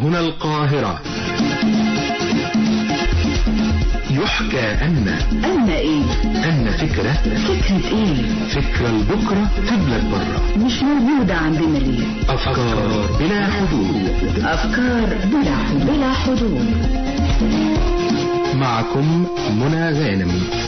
هنا القاهرة يحكى أن أن إيه؟ أن فكرة فكرة إيه؟ فكرة لبكرة تبلد برة مش موجودة عندنا ليه؟ أفكار بلا حدود أفكار بلا حدود بلا حدود معكم منى غانم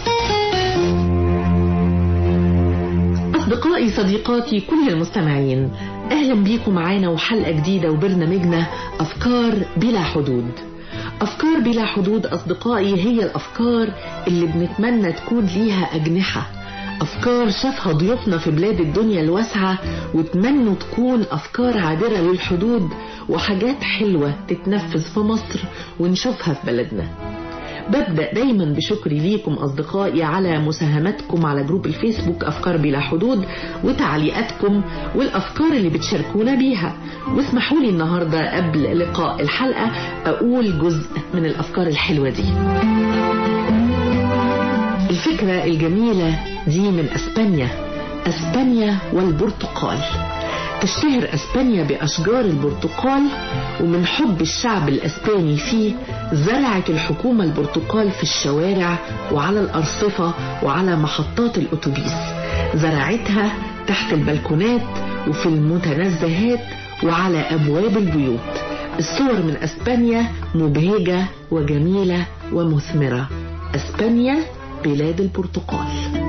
أصدقائي صديقاتي كل المستمعين أهلا بيكم معانا وحلقة جديدة وبرنامجنا أفكار بلا حدود أفكار بلا حدود أصدقائي هي الأفكار اللي بنتمنى تكون ليها أجنحة أفكار شافها ضيوفنا في بلاد الدنيا الواسعة وتمنوا تكون أفكار عابرة للحدود وحاجات حلوة تتنفذ في مصر ونشوفها في بلدنا ببدأ دايما بشكري ليكم أصدقائي على مساهمتكم على جروب الفيسبوك أفكار بلا حدود وتعليقاتكم والأفكار اللي بتشاركونا بيها واسمحوا لي النهاردة قبل لقاء الحلقة أقول جزء من الأفكار الحلوة دي الفكرة الجميلة دي من أسبانيا أسبانيا والبرتقال تشتهر أسبانيا بأشجار البرتقال ومن حب الشعب الأسباني فيه زرعت الحكومة البرتقال في الشوارع وعلى الأرصفة وعلى محطات الأتوبيس زرعتها تحت البلكونات وفي المتنزهات وعلى أبواب البيوت الصور من أسبانيا مبهجة وجميلة ومثمرة أسبانيا بلاد البرتقال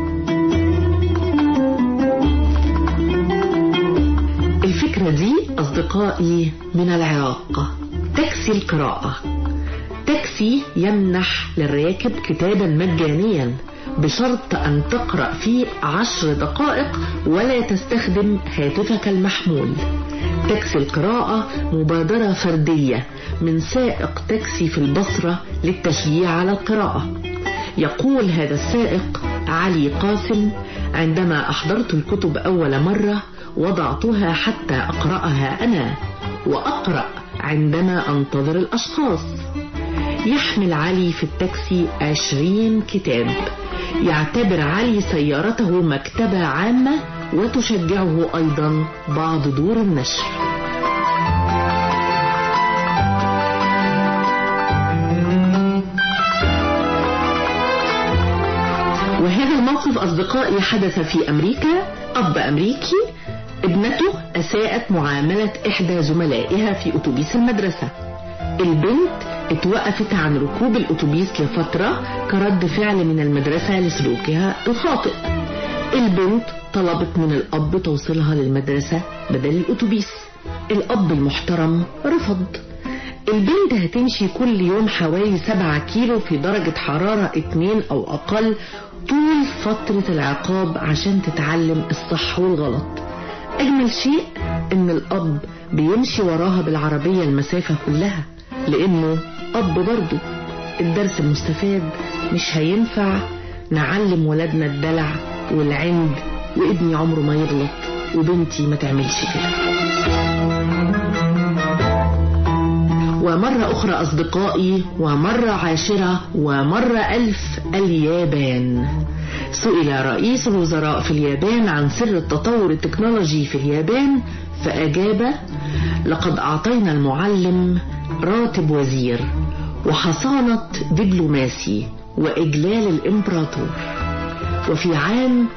الفكرة دي أصدقائي من العراق تاكسي القراءة تاكسي يمنح للراكب كتابا مجانيا بشرط أن تقرأ فيه عشر دقائق ولا تستخدم هاتفك المحمول تاكسي القراءة مبادرة فردية من سائق تاكسي في البصرة للتشجيع على القراءة يقول هذا السائق علي قاسم عندما أحضرت الكتب أول مرة وضعتها حتى أقرأها أنا وأقرأ عندما أنتظر الأشخاص يحمل علي في التاكسي عشرين كتاب يعتبر علي سيارته مكتبة عامة وتشجعه أيضا بعض دور النشر وهذا الموقف أصدقائي حدث في أمريكا أب أمريكي ابنته أساءت معاملة إحدى زملائها في أتوبيس المدرسة البنت اتوقفت عن ركوب الأتوبيس لفترة كرد فعل من المدرسة لسلوكها الخاطئ البنت طلبت من الأب توصيلها للمدرسة بدل الأتوبيس الأب المحترم رفض البنت هتمشي كل يوم حوالي سبعة كيلو في درجة حرارة اتنين أو أقل طول فترة العقاب عشان تتعلم الصح والغلط أجمل شيء إن الأب بيمشي وراها بالعربية المسافة كلها لأنه أب برضه الدرس المستفاد مش هينفع نعلم ولادنا الدلع والعند وابني عمره ما يغلط وبنتي ما تعملش كده ومرة أخرى أصدقائي ومرة عاشرة ومرة ألف اليابان سئل رئيس الوزراء في اليابان عن سر التطور التكنولوجي في اليابان فأجاب لقد أعطينا المعلم راتب وزير وحصانة دبلوماسي وإجلال الإمبراطور وفي عام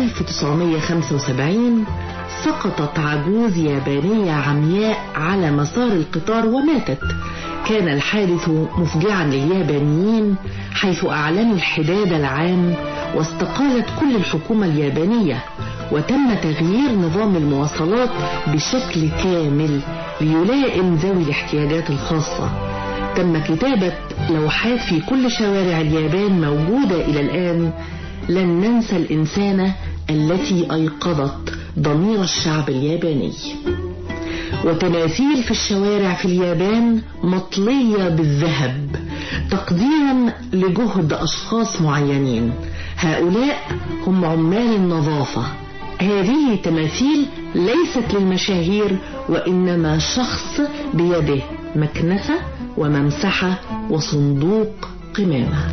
1975 سقطت عجوز يابانية عمياء على مسار القطار وماتت كان الحادث مفجعا لليابانيين حيث أعلنوا الحداد العام واستقالت كل الحكومة اليابانية وتم تغيير نظام المواصلات بشكل كامل ليلائم ذوي الاحتياجات الخاصة تم كتابة لوحات في كل شوارع اليابان موجودة إلى الآن لن ننسى الإنسانة التي أيقظت ضمير الشعب الياباني وتماثيل في الشوارع في اليابان مطلية بالذهب تقديرا لجهد أشخاص معينين هؤلاء هم عمال النظافة هذه تماثيل ليست للمشاهير وإنما شخص بيده مكنسة وممسحة وصندوق قمامة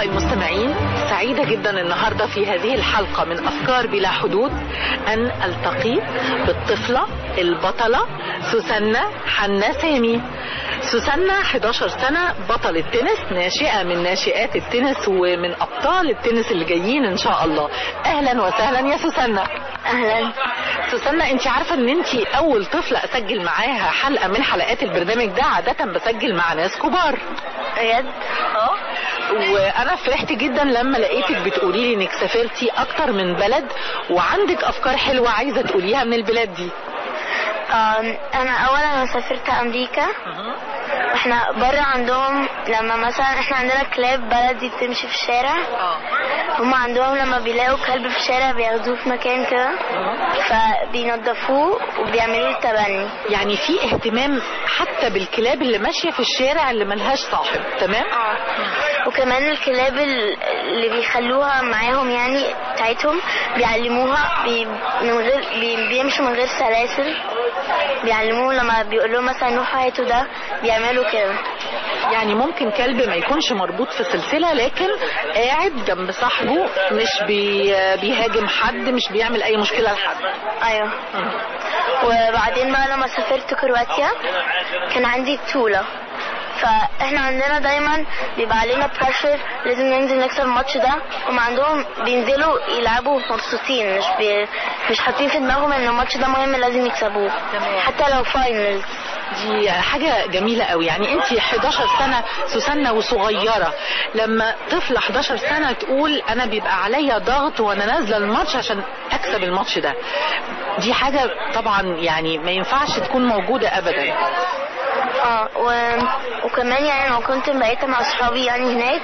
أصدقائي المستمعين سعيدة جدا النهاردة في هذه الحلقة من أفكار بلا حدود أن ألتقي بالطفلة البطلة سوسنة حنا سامي سوسنة 11 سنة بطلة تنس ناشئة من ناشئات التنس ومن أبطال التنس اللي جايين إن شاء الله أهلا وسهلا يا سوسنة اهلا سوسنة انت عارفة ان انت اول طفلة اسجل معاها حلقة من حلقات البرنامج ده عادة بسجل مع ناس كبار بجد اه وانا فرحت جدا لما لقيتك بتقولي لي انك سافرتي اكتر من بلد وعندك افكار حلوة عايزة تقوليها من البلاد دي آم، انا اولا انا سافرت امريكا واحنا بره عندهم لما مثلا احنا عندنا كلاب بلدي بتمشي في الشارع اه هم عندهم لما بيلاقوا كلب في الشارع بياخدوه في مكان كده فبينضفوه وبيعملوا له تبني يعني في اهتمام حتى بالكلاب اللي ماشية في الشارع اللي ملهاش صاحب تمام وكمان الكلاب ال- اللي بيخلوها معاهم يعني بتاعتهم بيعلموها بي من غير بي بيمشوا من غير سلاسل بيعلموه لما بيقول لهم مثلا روحوا هاتوا ده بيعملوا كده يعني ممكن كلب ما يكونش مربوط في سلسلة لكن قاعد جنب صاحبه مش بي بيهاجم حد ميش بيعمل اي مشكلة لحد ايوه وبعدين بقى لما سافرت كرواتيا كان عندي بطولة فاحنا عندنا دايما بيبقى علينا بريشر لازم ننزل نكسب الماتش ده هم عندهم بينزلوا يلعبوا مبسوطين مش بي... مش حاطين في دماغهم ان الماتش ده مهم لازم يكسبوه تمام. حتى لو فاينلز دي حاجة جميلة قوي يعني انت 11 سنة سوسنة وصغيرة لما طفلة 11 سنة تقول انا بيبقى عليا ضغط وانا نازلة الماتش عشان اكسب الماتش ده دي حاجة طبعا يعني ما ينفعش تكون موجودة ابدا اه و... وكمان يعني لما كنت بقيت مع اصحابي يعني هناك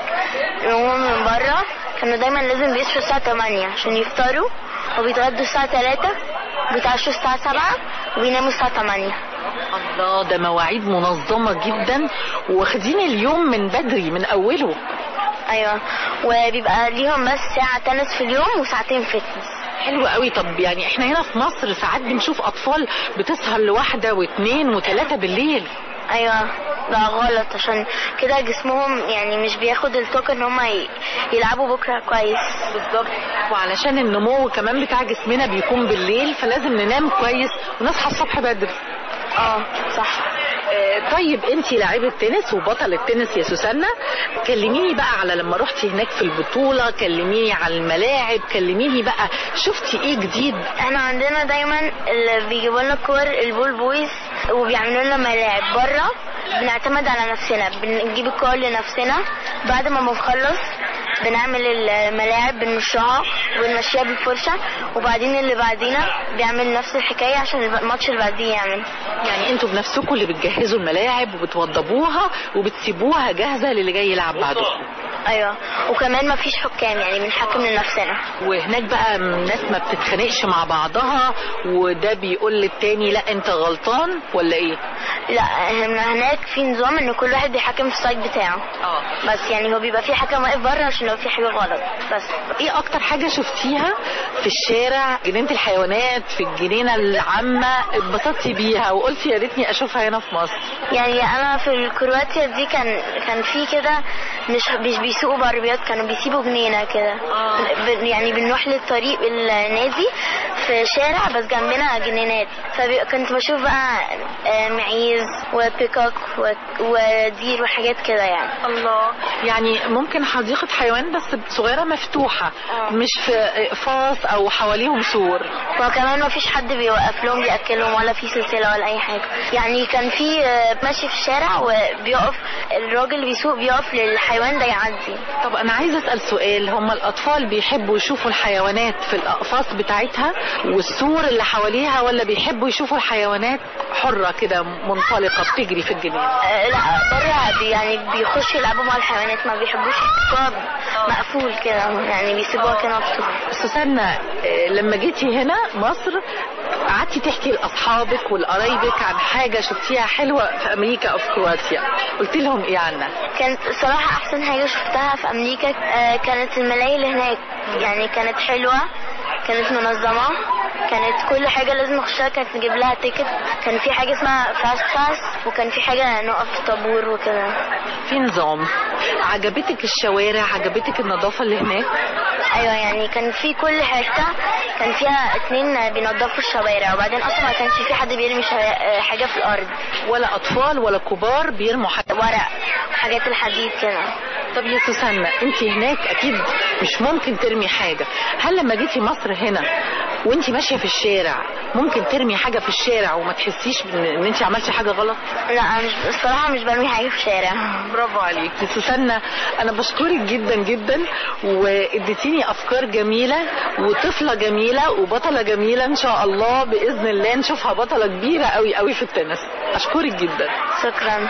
هم من بره كانوا دايما لازم بيصحوا الساعة 8 عشان يفطروا وبيتغدوا الساعة 3 وبيتعشوا الساعة 7 وبيناموا الساعة 8 الله ده مواعيد منظمة جدا واخدين اليوم من بدري من اوله ايوه وبيبقى ليهم بس ساعة تنس في اليوم وساعتين فتنس حلو قوي طب يعني احنا هنا في مصر ساعات بنشوف اطفال بتسهر لواحدة واثنين وثلاثة بالليل ايوه ده غلط عشان كده جسمهم يعني مش بياخد الطاقة ان هم ي... يلعبوا بكرة كويس بالظبط وعلشان النمو كمان بتاع جسمنا بيكون بالليل فلازم ننام كويس ونصحى الصبح بدري اه صح آه، طيب انت لاعبة تنس وبطلة تنس يا سوسنة كلميني بقى على لما رحتي هناك في البطولة كلميني على الملاعب كلميني بقى شفتي ايه جديد احنا عندنا دايما اللي بيجيبوا لنا كور البول بويز وبيعملوا لنا ملاعب بره بنعتمد على نفسنا بنجيب الكور لنفسنا بعد ما بنخلص بنعمل الملاعب بنمشيها ونمشيها بالفرشة وبعدين اللي بعدينا بيعمل نفس الحكاية عشان الماتش اللي بعديه يعمل يعني انتوا بنفسكم اللي بتجهزوا الملاعب وبتوضبوها وبتسيبوها جاهزة للي جاي يلعب بعدكم ايوه وكمان ما فيش حكام يعني بنحكم لنفسنا وهناك بقى الناس ما بتتخانقش مع بعضها وده بيقول للتاني لا انت غلطان ولا ايه لا احنا هناك في نظام ان كل واحد بيحكم في السايد بتاعه اه بس يعني هو بيبقى في حكم واقف بره عشان لو في حاجه غلط بس ايه اكتر حاجة شفتيها في الشارع جنينة الحيوانات في الجنينة العامة اتبسطتي بيها وقلتي يا ريتني اشوفها هنا في مصر يعني انا في الكرواتيا دي كان كان في كده مش مش بيسوقوا بعربيات كانوا بيسيبوا جنينه كده ب- يعني بنروح للطريق النادي في شارع بس جنبنا جنينات فكنت بشوف بقى آه، معيز وبيكوك و- ودير وحاجات كده يعني الله يعني ممكن حديقة حيوان بس صغيرة مفتوحة آه. مش في اقفاص او حواليهم سور وكمان ما فيش حد بيوقف لهم بياكلهم ولا في سلسله ولا اي حاجه يعني كان في آه، ماشي في الشارع وبيقف الراجل اللي بيسوق بيقف للحيوان ده يعدي طب انا عايزه اسال سؤال هم الاطفال بيحبوا يشوفوا الحيوانات في الاقفاص بتاعتها والسور اللي حواليها ولا بيحبوا يشوفوا الحيوانات حره كده منطلقه بتجري في الجنينه آه، لا بره بي يعني بيخشوا يلعبوا مع الحيوانات ما بيحبوش يحطوها مقفول كده يعني بيسيبوها كده مفتوحه سوسنة آه، لما جيتي هنا مصر قعدتي تحكي لاصحابك ولقرايبك عن حاجه شفتيها حلوه في امريكا او في كرواتيا قلت لهم ايه عنها كانت صراحة أحسن حاجة شفتها في أمريكا آه، كانت الملاهي اللي هناك يعني كانت حلوة كانت منظمة كانت كل حاجة لازم نخشها كانت نجيب لها تيكت كان في حاجة اسمها فاست باس وكان في حاجة نقف في طابور وكده في نظام عجبتك الشوارع عجبتك النظافة اللي هناك ايوه يعني كان في كل حته كان فيها اتنين بينضفوا الشوارع وبعدين اصلا ما كانش في حد بيرمي شا- حاجه في الارض ولا أطفال ولا كبار بيرموا حاجة ورق حاجات الحديد كده طب يا سوسنة انت هناك اكيد مش ممكن ترمي حاجة هل لما جيتي مصر هنا وانت ماشية في الشارع ممكن ترمي حاجة في الشارع وما تحسيش ان ان انت عملتي حاجة غلط لا أنا مش الصراحه مش برمي حاجه في الشارع برافو عليكي سوسنة انا بشكرك جدا جدا واديتيني افكار جميلة وطفلة جميلة وبطلة جميلة ان شاء الله باذن الله نشوفها بطلة كبيرة قوي قوي في التنس اشكرك جدا شكرا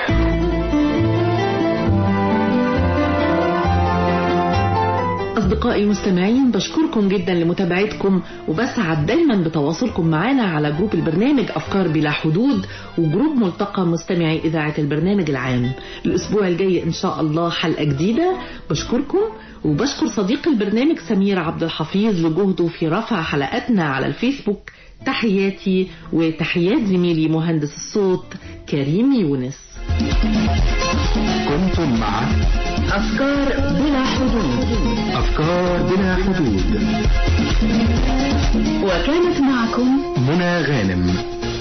أصدقائي المستمعين بشكركم جدا لمتابعتكم وبسعد دايما بتواصلكم معنا على جروب البرنامج أفكار بلا حدود وجروب ملتقى مستمعي إذاعة البرنامج العام الأسبوع الجاي إن شاء الله حلقة جديدة بشكركم وبشكر صديق البرنامج سمير عبد الحفيظ لجهده في رفع حلقاتنا على الفيسبوك تحياتي وتحيات زميلي مهندس الصوت كريم يونس كنتم مع أفكار بلا حدود أفكار بلا حدود وكانت معكم منى غانم